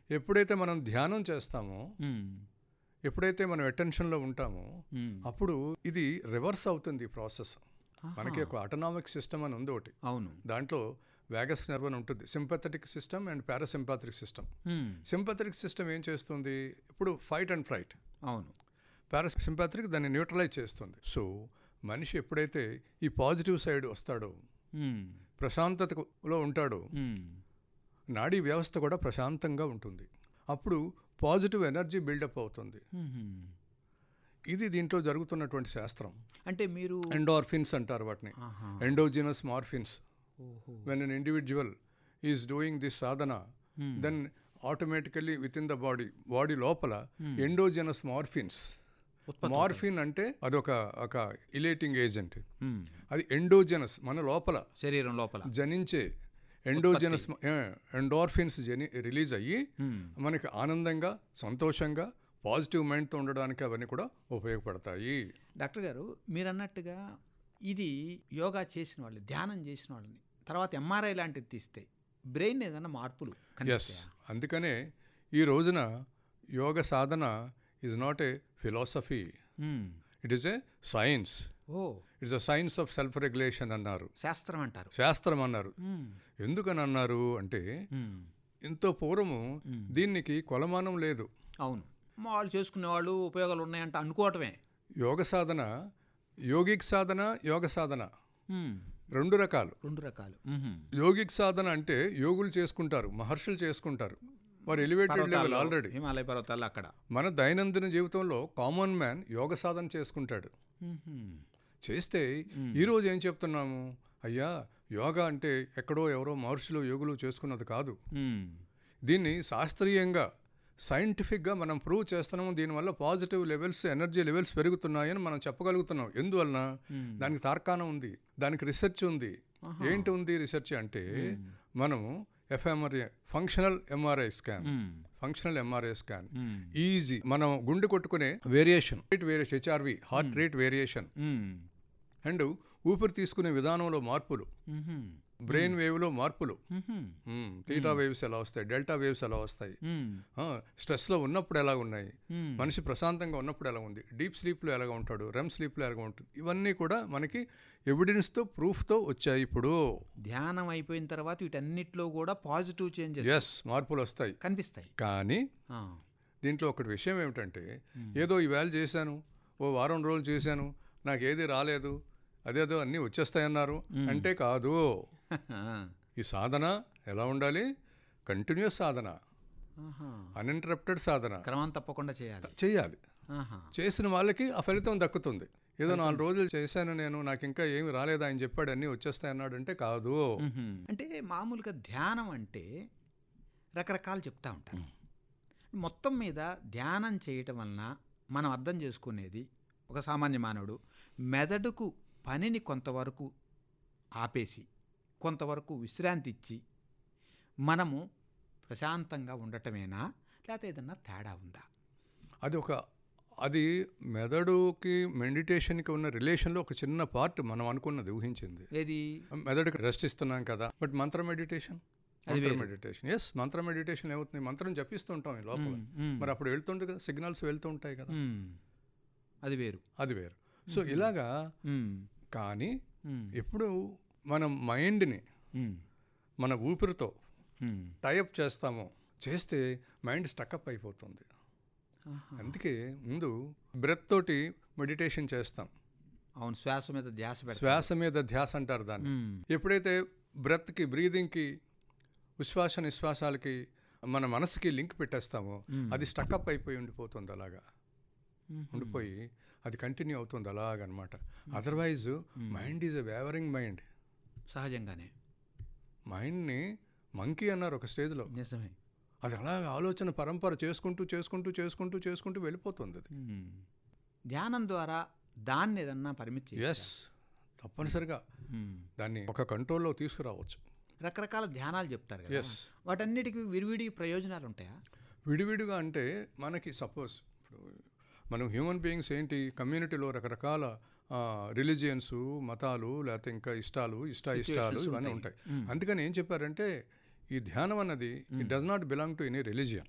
ఎప్పుడైతే మనం ధ్యానం చేస్తామో మ్మ్. ఎప్పుడైతే మనం అటెన్షన్లో ఉంటామో మ్మ్. అప్పుడు ఇది రివర్స్ అవుతుంది ప్రాసెస్ మనకి ఒక అటనామిక్ సిస్టమ్ అని ఉంది ఒకటి అవును దాంట్లో వ్యాగస్ నర్వ్ అని ఉంటుంది sympathetic system and parasympathetic system hmm. Sympathetic system ఏం చేస్తుంది ఇప్పుడు ఫైట్ అండ్ ఫ్లైట్ అవును పారాసింపాథటిక్ దాన్ని న్యూట్రలైజ్ చేస్తుంది సో మనిషి ఎప్పుడైతే ఈ పాజిటివ్ సైడ్ వస్తాడో మ్మ్. ప్రశాంతతలో ఉంటాడో మ్మ్. నాడీ వ్యవస్థ కూడా ప్రశాంతంగా ఉంటుంది అప్పుడు పాజిటివ్ ఎనర్జీ బిల్డప్ అవుతుంది మ్మ్. ఇది దీంట్లో జరుగుతున్నటువంటి శాస్త్రం అంటే మీరు ఎండోర్ఫిన్స్ అంటారు వాటిని ఆహా. ఎండోజినస్ మార్ఫిన్స్ ఓహో when an individual is doing this sadhana Hmm. then automatically within the body body లోపల ఎండోజెనస్ మార్ఫిన్స్ ఉత్పత్తి మార్ఫిన్ అంటే అదొక ఒక ఇలేటింగ్ ఏజెంట్ మ్మ్. అది ఎండోజెనస్ మన లోపల శరీరం లోపల జనించే ఎండోజెనస్ ఎండోర్ఫిన్స్ జని రిలీజ్ అయ్యి మ్మ్. మనకి ఆనందంగా సంతోషంగా పాజిటివ్ మైండ్తో ఉండడానికి అవన్నీ కూడా ఉపయోగపడతాయి డాక్టర్ గారు మీరు అన్నట్టుగా ఇది యోగా చేసిన వాళ్ళు ధ్యానం చేసిన వాళ్ళని తర్వాత ఎంఆర్ఐ లాంటిది తీస్తే బ్రెయిన్ ఏదైనా మార్పులు ఎస్ కనిపిస్తాయా అందుకనే ఈ రోజున యోగ సాధన is not a philosophy hmm. It is a science oh it's a science of self regulation అన్నారు శాస్త్రం అంటారు శాస్త్రం అన్నారు మ్మ్. ఎందుకని అన్నారు అంటే మ్మ్. ఎంతో పూర్వము దీనికి కొలమానం లేదు అవును మా వాళ్ళు చేసుకునే వాళ్ళు ఉపయోగాలు ఉన్నాయంట అనుకోవటమే యోగ సాధన యోగిక్ సాధన యోగ సాధన మ్మ్. రెండు రకాలు రెండు రకాలు మ్మ్. యోగిక్ సాధన అంటే యోగులు చేసుకుంటారు మహర్షులు చేసుకుంటారు వారు ఎలివేటెడ్ లెవెల్ పర్వతాల్లో, ఆల్రెడీ హిమాలయ పర్వతాలు అక్కడ మన దైనందిన జీవితంలో కామన్ మ్యాన్ యోగ సాధన చేసుకుంటాడు మ్మ్. చేస్తే ఈరోజు ఏం చెప్తున్నాము అయ్యా యోగా అంటే ఎక్కడో ఎవరో మహర్షులు యోగులు చేసుకున్నది కాదు మ్మ్. దీన్ని శాస్త్రీయంగా సైంటిఫిక్గా మనం ప్రూవ్ చేస్తున్నాము దీనివల్ల పాజిటివ్ లెవెల్స్ ఎనర్జీ లెవెల్స్ పెరుగుతున్నాయని మనం చెప్పగలుగుతున్నాం ఎందువలన దానికి తార్కాణం ఉంది దానికి రీసెర్చ్ ఉంది ఏంటి ఉంది రీసెర్చ్ అంటే మనము FMRI functional MRI scan hmm. Functional MRI scan hmm. Easy మనం గుండె కొట్టుకునే variation rate variation HRV heart rate variation hmm. And ఊపిరి తీసుకునే విధానంలో మార్పులు మ్మ్. బ్రెయిన్ వేవ్లో మార్పులు మ్మ్. మ్మ్. థీటా వేవ్స్ ఎలా వస్తాయి డెల్టా వేవ్స్ ఎలా వస్తాయి మ్మ్. ఆ, స్ట్రెస్లో ఉన్నప్పుడు ఎలా ఉన్నాయి మ్మ్. మనిషి ప్రశాంతంగా ఉన్నప్పుడు ఎలా ఉంది డీప్ స్లీప్లో ఎలాగ ఉంటాడు రెమ్ స్లీప్లో ఎలాగ ఉంటుంది ఇవన్నీ కూడా మనకి ఎవిడెన్స్తో ప్రూఫ్తో వచ్చాయి ఇప్పుడు ధ్యానం అయిపోయిన తర్వాత వీటన్నిటిలో కూడా పాజిటివ్ చేంజెస్ ఎస్ మార్పులు వస్తాయి కనిపిస్తాయి కానీ ఆ. దీంట్లో ఒకటి విషయం ఏమిటంటే ఏదో ఈవేళ చేశాను ఓ వారం రోజులు చేశాను నాకు ఏది రాలేదు అదేదో అన్నీ వచ్చేస్తాయన్నారు అంటే కాదు ఈ సాధన ఎలా ఉండాలి కంటిన్యూస్ సాధన ఆహా. అన్ఇంటరప్టెడ్ సాధన క్రమం తప్పకుండా చేయాలి చేయాలి ఆహా. చేసిన వాళ్ళకి ఆ ఫలితం దక్కుతుంది ఏదో నాలుగు రోజులు చేశాను నేను నాకు ఇంకా ఏమి రాలేదు ఆయన చెప్పాడు అన్నీ వచ్చేస్తాయన్నాడు అంటే కాదు మ్మ్. అంటే మామూలుగా ధ్యానం అంటే రకరకాలు చెప్తా ఉంటారు మొత్తం మీద ధ్యానం చేయటం వలన మనం అర్థం చేసుకునేది ఒక సామాన్య మానవుడు మెదడుకు పనిని కొంతవరకు ఆపేసి కొంతవరకు విశ్రాంతి ఇచ్చి మనము ప్రశాంతంగా ఉండటమేనా లేకపోతే ఏదన్నా తేడా ఉందా అది ఒక అది మెదడుకి మెడిటేషన్కి ఉన్న రిలేషన్లో ఒక చిన్న పార్ట్ మనం అనుకున్నది ఊహించింది ఏది మెదడుకి రెస్ట్ ఇస్తున్నాం కదా బట్ మంత్ర మెడిటేషన్ మంత్ర మెడిటేషన్ ఎస్ మంత్ర మెడిటేషన్ ఏమవుతుంది మంత్రం జపిస్తుంటాం ఈ లోపల మ్మ్. మరి అప్పుడు వెళ్తుంటుంది కదా సిగ్నల్స్ వెళ్తూ ఉంటాయి కదా మ్మ్. అది వేరు అది వేరు సో ఇలాగా మ్మ్. కానీ మ్మ్. ఎప్పుడు మనం మైండ్ని మ్మ్. మన ఊపిరితో మ్మ్. టైఅప్ చేస్తామో చేస్తే మైండ్ స్టక్అప్ అయిపోతుంది ఆహా. అందుకే ముందు బ్రెత్ తోటి మెడిటేషన్ చేస్తాం అవును శ్వాస మీద ధ్యాస పెడతాం శ్వాస మీద ధ్యాస అంటారు దాన్ని మ్మ్. ఎప్పుడైతే బ్రెత్కి బ్రీదింగ్కి ఉశ్వాస నిశ్వాసాలకి మన మనసుకి లింక్ పెట్టేస్తామో అది స్టక్అప్ అయిపోయి ఉండిపోతుంది అలాగా మ్మ్. ఉండిపోయి అది కంటిన్యూ అవుతుంది అలాగనమాట otherwise mind is a wavering mind సహజంగానే మైండ్ని మంకీ అన్నారు ఒక స్టేజ్లో నిజమే అది అలాగ ఆలోచన పరంపర చేసుకుంటూ చేసుకుంటూ చేసుకుంటూ చేసుకుంటూ వెళ్ళిపోతుంది అది మ్మ్. ధ్యానం ద్వారా దాన్ని ఏదన్నా పరిమితి చేయొచ్చా? ఎస్ తప్పనిసరిగా మ్మ్. దాన్ని ఒక కంట్రోల్లో తీసుకురావచ్చు రకరకాల ధ్యానాలు చెప్తారు కదా Yes. వాటన్నిటికీ విడివిడి ప్రయోజనాలు ఉంటాయా విడివిడిగా అంటే మనకి సపోజ్ ఇప్పుడు మనం హ్యూమన్ బీయింగ్స్ ఏంటి కమ్యూనిటీలో రకరకాల రిలీజియన్స్ మతాలు లేకపోతే ఇంకా ఇష్టాలు ఇష్ట ఇష్టాలు Situations ఇవన్నీ ఉంటాయి. ఉంటాయి అందుకని ఏం చెప్పారంటే ఈ ధ్యానం అన్నది it does not belong to any religion